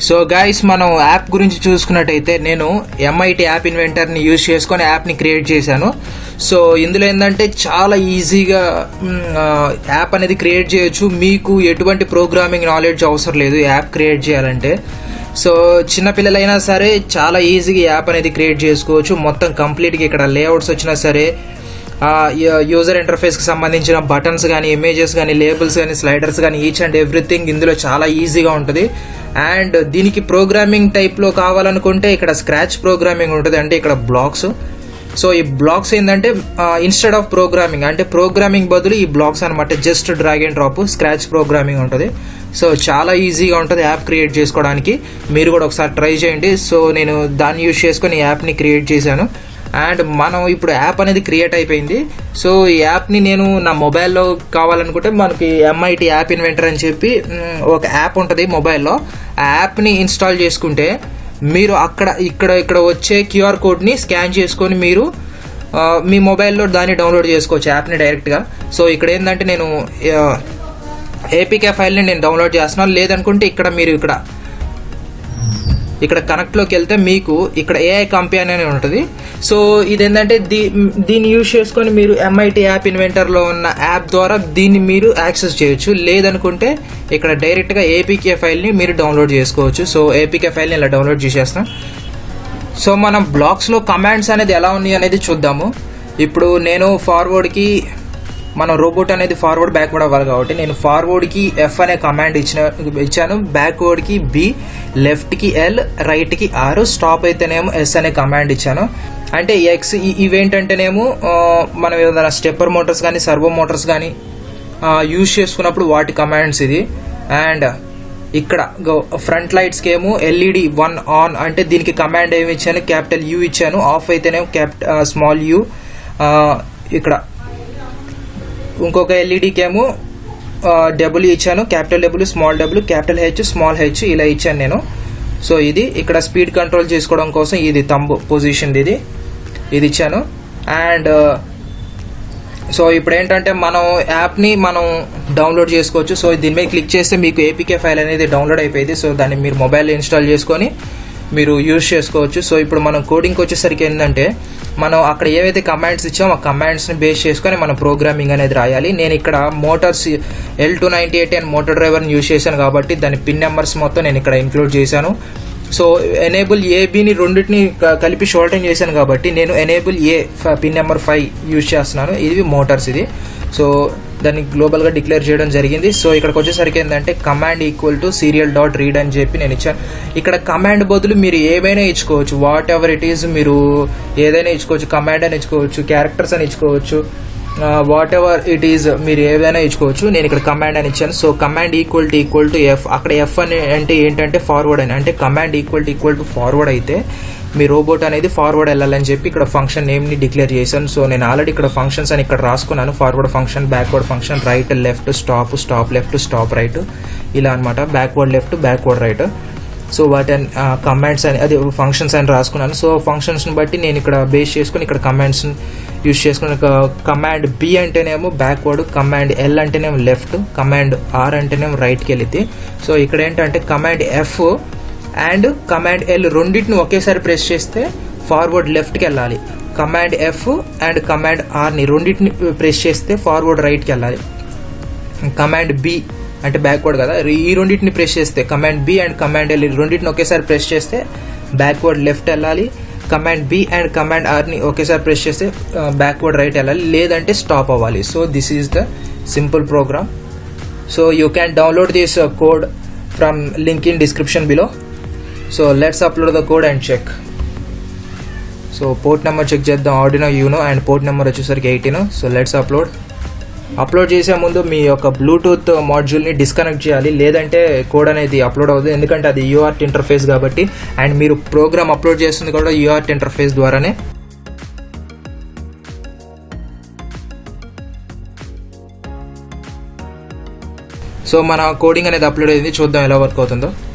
so guys మనం app గురించి చూసుకున్నట్టయితే నేను ఎంఐటి యాప్ ఇన్వెంటర్ని యూజ్ చేసుకొని యాప్ని క్రియేట్ చేశాను సో ఇందులో ఏంటంటే చాలా ఈజీగా మ్, ఆ, యాప్ అనేది క్రియేట్ చేయొచ్చు మీకు ఎటువంటి ప్రోగ్రామింగ్ నాలెడ్జ్ అవసరం లేదు యాప్ క్రియేట్ చేయాలంటే సో చిన్నపిల్లలైనా సరే చాలా ఈజీగా యాప్ అనేది క్రియేట్ చేసుకోవచ్చు మొత్తం కంప్లీట్గా ఇక్కడ లేఅవుట్స్ వచ్చినా సరే యూజర్ ఇంటర్ఫేస్కి సంబంధించిన బటన్స్ కానీ ఇమేజెస్ కానీ లేబుల్స్ కానీ స్లైడర్స్ కానీ ఈచ్ అండ్ ఎవ్రీథింగ్ ఇందులో చాలా ఈజీగా ఉంటుంది అండ్ దీనికి ప్రోగ్రామింగ్ టైప్లో కావాలనుకుంటే ఇక్కడ స్క్రాచ్ ప్రోగ్రామింగ్ ఉంటుంది అంటే ఇక్కడ బ్లాక్స్ సో ఈ బ్లాక్స్ ఏంటంటే ఇన్స్టెడ్ ఆఫ్ ప్రోగ్రామింగ్ అంటే ప్రోగ్రామింగ్ బదులు ఈ బ్లాక్స్ అనమాట just drag and drop Scratch programming ఉంటుంది సో చాలా ఈజీగా ఉంటుంది యాప్ క్రియేట్ చేసుకోవడానికి మీరు కూడా ఒకసారి ట్రై చేయండి సో నేను దాన్ని యూజ్ చేసుకొని ఈ యాప్ని క్రియేట్ చేశాను అండ్ మనం ఇప్పుడు యాప్ అనేది క్రియేట్ అయిపోయింది సో ఈ యాప్ని నేను నా మొబైల్లో కావాలనుకుంటే మనకి ఎంఐటి యాప్ ఇన్వెంటర్ అని చెప్పి మ్, ఒక యాప్ ఉంటుంది మొబైల్లో ఆ యాప్ని ఇన్స్టాల్ చేసుకుంటే మీరు అక్కడ ఇక్కడ ఇక్కడ వచ్చే క్యూఆర్ కోడ్ని స్కాన్ చేసుకొని మీరు ఆ, మీ మొబైల్లో దాన్ని డౌన్లోడ్ చేసుకోవచ్చు యాప్ని డైరెక్ట్గా సో ఇక్కడ ఏంటంటే నేను ఏపీకే ఫైల్ని నేను డౌన్లోడ్ చేస్తున్నాను లేదనుకుంటే ఇక్కడ మీరు ఇక్కడ ఇక్కడ కనెక్ట్లోకి వెళ్తే మీకు ఇక్కడ ఏఐ కంపెనీ అని ఉంటుంది సో ఇది ఏంటంటే దీ దీన్ని యూజ్ చేసుకొని మీరు ఎంఐటి యాప్ ఇన్వెంటర్లో ఉన్న యాప్ ద్వారా దీన్ని మీరు యాక్సెస్ చేయొచ్చు లేదనుకుంటే ఇక్కడ డైరెక్ట్గా ఏపీకే ఫైల్ని మీరు డౌన్లోడ్ చేసుకోవచ్చు సో ఏపీకే ఫైల్ని ఇలా డౌన్లోడ్ చేసేస్తాం సో మనం బ్లాక్స్లో కమాండ్స్ అనేది ఎలా ఉన్నాయి అనేది చూద్దాము ఇప్పుడు నేను ఫార్వర్డ్కి మనం రోబోట్ అనేది ఫార్వర్డ్ బ్యాక్వర్డ్ అవ్వాలి కాబట్టి నేను ఫార్వర్డ్కి ఎఫ్ అనే కమాండ్ ఇచ్చిన ఇచ్చాను బ్యాక్వర్డ్కి బి లెఫ్ట్కి ఎల్ రైట్కి ఆర్ స్టాప్ అయితేనేమో ఎస్ అనే కమాండ్ ఇచ్చాను అంటే ఎక్స్ ఇవేంటంటేనేమో ఆ, మనం ఏదైనా స్టెప్పర్ మోటార్స్ కానీ సర్వో మోటార్స్ కానీ యూజ్ చేసుకున్నప్పుడు వాటి కమాండ్స్ ఇది అండ్ ఇక్కడ ఫ్రంట్ లైట్స్ కి ఏమో ఎల్ఈడి వన్ ఆన్ అంటే దీనికి కమాండ్ ఏమి ఇచ్చాను క్యాపిటల్ యూ ఇచ్చాను ఆఫ్ అయితేనేమో క్యాపిట స్మాల్ యూ ఇక్కడ ఇంకొక ఎల్ఈడికి ఏమో డబ్ల్యూ ఇచ్చాను capital W small W capital H small H ఇలా ఇచ్చాను నేను సో ఇది ఇక్కడ స్పీడ్ కంట్రోల్ చేసుకోవడం కోసం ఇది తంబు పొజిషన్ ఇది ఇది ఇచ్చాను అండ్ సో ఇప్పుడు ఏంటంటే మనం యాప్ని మనం డౌన్లోడ్ చేసుకోవచ్చు సో దీని మీద క్లిక్ చేస్తే మీకు ఏపీకే ఫైల్ అనేది డౌన్లోడ్ అయిపోయింది సో దాన్ని మీరు మొబైల్లో ఇన్స్టాల్ చేసుకొని మీరు యూజ్ చేసుకోవచ్చు సో ఇప్పుడు మనం కోడింగ్కి వచ్చేసరికి ఏంటంటే మనం అక్కడ ఏవైతే కమాండ్స్ ఇచ్చామో ఆ కమాండ్స్ని బేస్ చేసుకొని మనం ప్రోగ్రామింగ్ అనేది రాయాలి నేను ఇక్కడ motors L two ninety eight and motor డ్రైవర్ని యూజ్ చేశాను కాబట్టి దాని పిన్ నెంబర్స్ మొత్తం నేను ఇక్కడ ఇంక్లూడ్ చేశాను సో ఎనేబుల్ ఏబిని రెండింటిని క- కలిపి షోల్డింగ్ చేశాను కాబట్టి నేను enable A pin number five use చేస్తున్నాను ఇది మోటార్స్ ఇది సో దాన్ని గ్లోబల్గా డిక్లేర్ చేయడం జరిగింది సో ఇక్కడికి వచ్చేసరికి ఏంటంటే command equal to serial dot read అని చెప్పి నేను ఇచ్చాను ఇక్కడ కమాండ్ బదులు మీరు ఏమైనా ఇచ్చుకోవచ్చు వాట్ ఎవర్ ఇట్ ఈస్ మీరు ఏదైనా ఇచ్చుకోవచ్చు కమాండ్ అని ఇచ్చుకోవచ్చు క్యారెక్టర్స్ అని ఇచ్చుకోవచ్చు వాట్ ఎవర్ ఇట్ ఈస్ మీరు ఏదైనా ఇచ్చుకోవచ్చు నేను ఇక్కడ కమాండ్ అని ఇచ్చాను so command equal to equal to F అక్కడ ఎఫ్ అని అంటే ఏంటంటే ఫార్వర్డ్ అని అంటే command equal to equal to forward అయితే మీ రోబోట్ అనేది ఫార్వర్డ్ వెళ్ళాలని చెప్పి ఇక్కడ ఫంక్షన్ నేమ్ని డిక్లేర్ చేశాను సో నేను ఆల్రెడీ ఇక్కడ ఫంక్షన్స్ అని ఇక్కడ రాసుకున్నాను forward function backward function right left stop stop left stop right ఇలా అనమాట backward left backward right so వాటి కమాండ్స్ అని అది ఫంక్షన్స్ అని రాసుకున్నాను సో ఫంక్షన్స్ని బట్టి నేను ఇక్కడ బేస్ చేసుకుని ఇక్కడ కమాండ్స్ యూజ్ చేసుకుని కమాండ్ బి అంటేనేమో బ్యాక్వర్డ్ కమాండ్ ఎల్ అంటేనేమో లెఫ్ట్ కమాండ్ ఆర్ అంటేనేమో రైట్కి వెళితే సో ఇక్కడ ఏంటంటే command F and command L రెండింటిని ఒకేసారి ప్రెస్ చేస్తే ఫార్వర్డ్ లెఫ్ట్కి వెళ్ళాలి కమాండ్ ఎఫ్ అండ్ కమాండ్ ఆర్ని రెండింటిని ప్రెస్ చేస్తే ఫార్వర్డ్ రైట్కి వెళ్ళాలి కమాండ్ బి అంటే బ్యాక్వర్డ్ కదా ఈ రెండింటిని ప్రెస్ చేస్తే command B and command L రెండింటిని ఒకేసారి ప్రెస్ చేస్తే బ్యాక్వర్డ్ లెఫ్ట్ వెళ్ళాలి కమాండ్ బి అండ్ కమాండ్ ఆర్ని ఒకేసారి ప్రెస్ చేస్తే బ్యాక్వర్డ్ రైట్ వెళ్ళాలి లేదంటే స్టాప్ అవ్వాలి so this is the simple program so you can download this code from link in description below so let's upload the code and check so port number check చేద్దాం Arduino Uno and port number వచ్చేసరికి eighteen so let's upload upload చేసే ముందు మీ యొక్క Bluetooth మాడ్యూల్ని disconnect చేయాలి లేదంటే code అనేది upload అవుతుంది ఎందుకంటే అది యూఆర్ట్ ఇంటర్ఫేస్ కాబట్టి అండ్ మీరు ప్రోగ్రామ్ అప్లోడ్ చేస్తుంది కూడా యూఆర్ట్ ఇంటర్ఫేస్ ద్వారానే సో మన కోడింగ్ అనేది అప్లోడ్ అయింది చూద్దాం ఎలా వర్క్ అవుతుందో